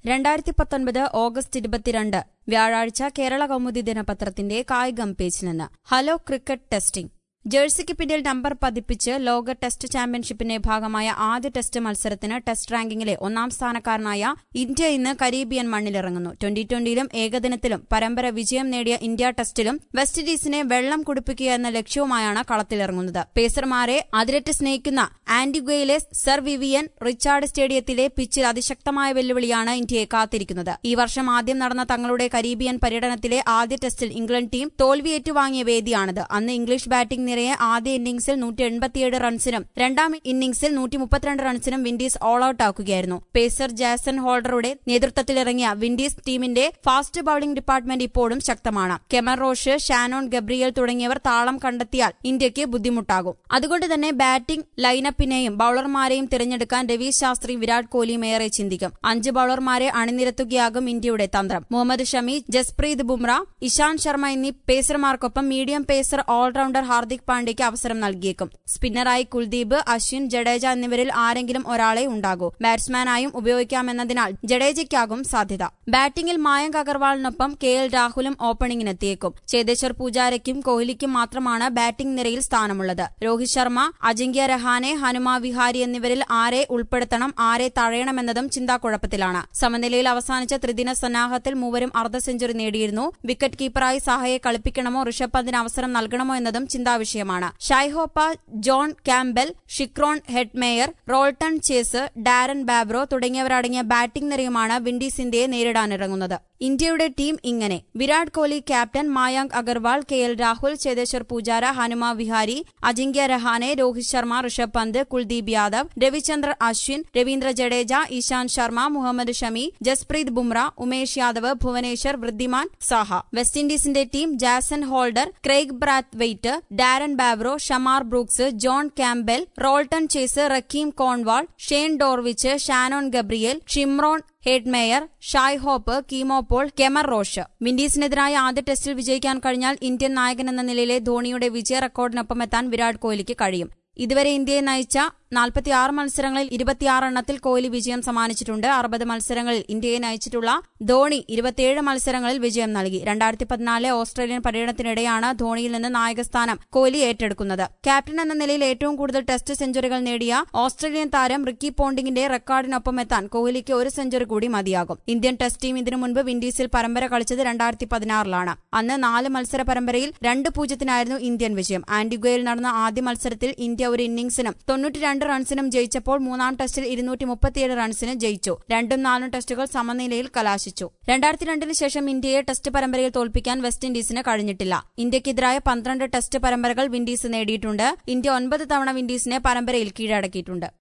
രണ്ടായിരത്തി പത്തൊൻപത് ഓഗസ്റ്റ് ഇരുപത്തിരണ്ട് വ്യാഴാഴ്ച കേരള കൗമുദി ദിനപത്രത്തിന്റെ കായികം പേജിൽ നിന്ന് ഹലോ ക്രിക്കറ്റ് ടെസ്റ്റിംഗ് ജേഴ്സിക്ക് പിന്നിൽ നമ്പർ പതിപ്പിച്ച് ലോക ടെസ്റ്റ് ചാമ്പ്യൻഷിപ്പിന്റെ ഭാഗമായ ആദ്യ ടെസ്റ്റ് മത്സരത്തിന് ടെസ്റ്റ് റാങ്കിങ്ങിലെ ഒന്നാം സ്ഥാനക്കാരനായ ഇന്ത്യ ഇന്ന് കരീബിയൻ മണ്ണിലിറങ്ങുന്നു ട്വന്റി ട്വന്റിയിലും ഏകദിനത്തിലും പരമ്പര വിജയം നേടിയ ഇന്ത്യ ടെസ്റ്റിലും വെസ്റ്റ് ഇൻഡീസിനെ വെള്ളം കുടിപ്പിക്കുക എന്ന ലക്ഷ്യവുമായാണ് കളത്തിലിറങ്ങുന്നത് പേസർമാരെ അതിരറ്റ് സ്നേഹിക്കുന്ന ആന്റിഗ്വയിലെ സർ വിവിയൻ റിച്ചാർഡ് സ്റ്റേഡിയത്തിലെ പിച്ചിൽ അതിശക്തമായ വെല്ലുവിളിയാണ് ഇന്ത്യയെ കാത്തിരിക്കുന്നത് ഈ വർഷം ആദ്യം നടന്ന തങ്ങളുടെ കരീബിയൻ പര്യടനത്തിലെ ആദ്യ ടെസ്റ്റിൽ ഇംഗ്ലണ്ട് ടീം തോൽവി ഏറ്റുവാങ്ങിയ വേദിയാണിത് അന്ന് ഇംഗ്ലീഷ് ബാറ്റിംഗ് നിരയെ ആദ്യ ഇന്നിംഗ്സിൽ നൂറ്റി എൺപത്തിയേഴ് റൺസിനും രണ്ടാം ഇന്നിംഗ്സിൽ നൂറ്റി മുപ്പത്തിരണ്ട് റൺസിനും വിൻഡീസ് ഓൾ ഔട്ട് ആക്കുകയായിരുന്നു പേസർ ജാസൺ ഹോൾഡറുടെ നേതൃത്വത്തിലിറങ്ങിയ വിൻഡീസ് ടീമിന്റെ ഫാസ്റ്റ് ബൌളിംഗ് ഡിപ്പാർട്ട്മെന്റ് ഇപ്പോഴും ശക്തമാണ് കെമർ റോഷ് ഷാനോൺ ഗബ്രിയൽ തുടങ്ങിയവർ താളം കണ്ടെത്തിയാൽ ഇന്ത്യക്ക് ബുദ്ധിമുട്ടാകും അതുകൊണ്ട് തന്നെ ബാറ്റിംഗ് ലൈനപ്പിനെയും ബൌളർമാരെയും തിരഞ്ഞെടുക്കാൻ രവി ശാസ്ത്രി വിരാട് കോഹ്ലിയും ഏറെ ചിന്തിക്കും അഞ്ച് ബൌളർമാരെ അണിനിരത്തുകയാകും ഇന്ത്യയുടെ തന്ത്രം മുഹമ്മദ് ഷമി ജസ്പ്രീത് ബുംറ ഇഷാന്ത് ശർമ്മ എന്നീ പേസർമാർക്കൊപ്പം മീഡിയം പേസർ ഓൾറൌണ്ടർ ഹാർദിക് പാണ്ഡ്യയ്ക്ക് അവസരം നൽകിയേക്കും സ്പിന്നറായി കുൽദീപ് അശ്വിൻ ജഡേജ എന്നിവരിൽ ആരെങ്കിലും ഒരാളെ ഉണ്ടാകൂ ബാറ്റ്സ്മാനായും ഉപയോഗിക്കാമെന്നതിനാൽ ജഡേജയ്ക്കാകും സാധ്യത ബാറ്റിംഗിൽ മായങ്ക് അഗർവാളിനൊപ്പം കെ എൽ രാഹുലും ഓപ്പണിംഗിനെത്തിയേക്കും ചേതേശ്വർ പൂജാരയ്ക്കും കോഹ്ലിക്കും മാത്രമാണ് ബാറ്റിംഗ് നിരയിൽ സ്ഥാനമുള്ളത് രോഹിത് ശർമ്മ അജിങ്ക്യ രഹാനെ ഹനുമ വിഹാരി എന്നിവരിൽ ആരെ ഉൾപ്പെടുത്തണം ആരെ തഴയണമെന്നതും ചിന്താക്കുഴപ്പത്തിലാണ് സമനിലയിൽ അവസാനിച്ച ത്രിദിന സന്നാഹത്തിൽ മൂവരും അർദ്ധ സെഞ്ചുറി നേടിയിരുന്നു വിക്കറ്റ് കീപ്പറായി സാഹയെ കളിപ്പിക്കണമോ ഋഷഭ് പന്തിന് അവസരം നൽകണമോ എന്നതും ചിന്താവിഷയമാണ് Shai Hope John Campbell Shimron Hetmyer Roston Chase Darren Bravo തുടങ്ങിയവരടങ്ങിയ ബാറ്റിംഗ് നിരയുമാണ് വിൻഡീസ് ഇന്ത്യയെ നേരിടാനിറങ്ങുന്നത് ഇന്ത്യയുടെ ടീം ഇങ്ങനെ Virat Kohli captain Mayank Agarwal K L Rahul Cheteshwar Pujara Hanuma Vihari Ajinkya Rahane Rohit Sharma Rishabh Pant Kuldeep Yadav Ravichandra Ashwin Ravindra Jadeja Ishant Sharma Mohammed Shami Jasprit Bumrah Umesh Yadav Bhuvneshwar Wriddhiman Saha West ഇൻഡീസിന്റെ team Jason Holder Craig Brathwaite Darren Bravo Shamarh Brooks John Campbell Roston Chase Rahkeem Cornwall Shane Dowrich Shannon Gabriel Shimron Hetmyer Shai Hope Keemo Paul Kemar Roach വിൻഡീസിനെതിരായ ആദ്യ ടെസ്റ്റിൽ വിജയിക്കാൻ കഴിഞ്ഞാൽ Indian നായകൻ എന്ന നിലയിലെ ധോണിയുടെ വിജയ റെക്കോർഡിനൊപ്പം എത്താൻ വിരാട് കോഹ്ലിക്ക് കഴിയും ഇതുവരെ ഇന്ത്യയെ നയിച്ച നാൽപ്പത്തിയാറ് മത്സരങ്ങളിൽ ഇരുപത്തിയാറ് എണ്ണത്തിൽ കോഹ്ലി വിജയം സമ്മാനിച്ചിട്ടുണ്ട് അറുപത് മത്സരങ്ങളിൽ ഇന്ത്യയെ നയിച്ചിട്ടുള്ള ധോണി ഇരുപത്തിയേഴ് മത്സരങ്ങളിൽ വിജയം നൽകി രണ്ടായിരത്തി പതിനാലിലെ ഓസ്ട്രേലിയൻ പര്യടനത്തിനിടെയാണ് ധോണിയിൽ നിന്ന് നായകസ്ഥാനം കോഹ്ലി ഏറ്റെടുക്കുന്നത് ക്യാപ്റ്റൻ എന്ന നിലയിൽ ഏറ്റവും കൂടുതൽ ടെസ്റ്റ് സെഞ്ചുറികൾ നേടിയ ഓസ്ട്രേലിയൻ താരം റിക്കി പോണ്ടിങ്ങിന്റെ റെക്കോർഡിനൊപ്പം എത്താൻ കോഹ്ലിക്ക് ഒരു സെഞ്ചുറി കൂടി മതിയാകും ഇന്ത്യൻ ടെസ്റ്റ് ടീം ഇതിനു മുൻപ് വിൻഡീസിൽ പരമ്പര കളിച്ചത് രണ്ടായിരത്തി പതിനാറിലാണ് അന്ന് നാല് മത്സര പരമ്പരയിൽ രണ്ട് പൂജ്യത്തിനായിരുന്നു ഇന്ത്യൻ വിജയം ആന്റിഗ്വയിൽ നടന്ന ആദ്യ മത്സരത്തിൽ ഇന്ത്യ ഒരു ഇന്നിംഗ്സിനും തൊണ്ണൂറ്റിരണ്ട് റൺസിനും ജയിച്ചപ്പോൾ മൂന്നാം ടെസ്റ്റിൽ ഇരുന്നൂറ്റി മുപ്പത്തിയേഴ് റൺസിന് ജയിച്ചു രണ്ടും നാലും ടെസ്റ്റുകൾ സമനിലയിൽ കലാശിച്ചു രണ്ടായിരത്തി രണ്ടിന് ശേഷം ഇന്ത്യയെ ടെസ്റ്റ് പരമ്പരയിൽ തോൽപ്പിക്കാൻ വെസ്റ്റ് ഇൻഡീസിന് കഴിഞ്ഞിട്ടില്ല ഇന്ത്യക്കെതിരായ പന്ത്രണ്ട് ടെസ്റ്റ് പരമ്പരകൾ വിൻഡീസ് നേടിയിട്ടുണ്ട് ഇന്ത്യ ഒൻപത് തവണ വിൻഡീസിനെ പരമ്പരയിൽ കീഴടക്കിയിട്ടുണ്ട്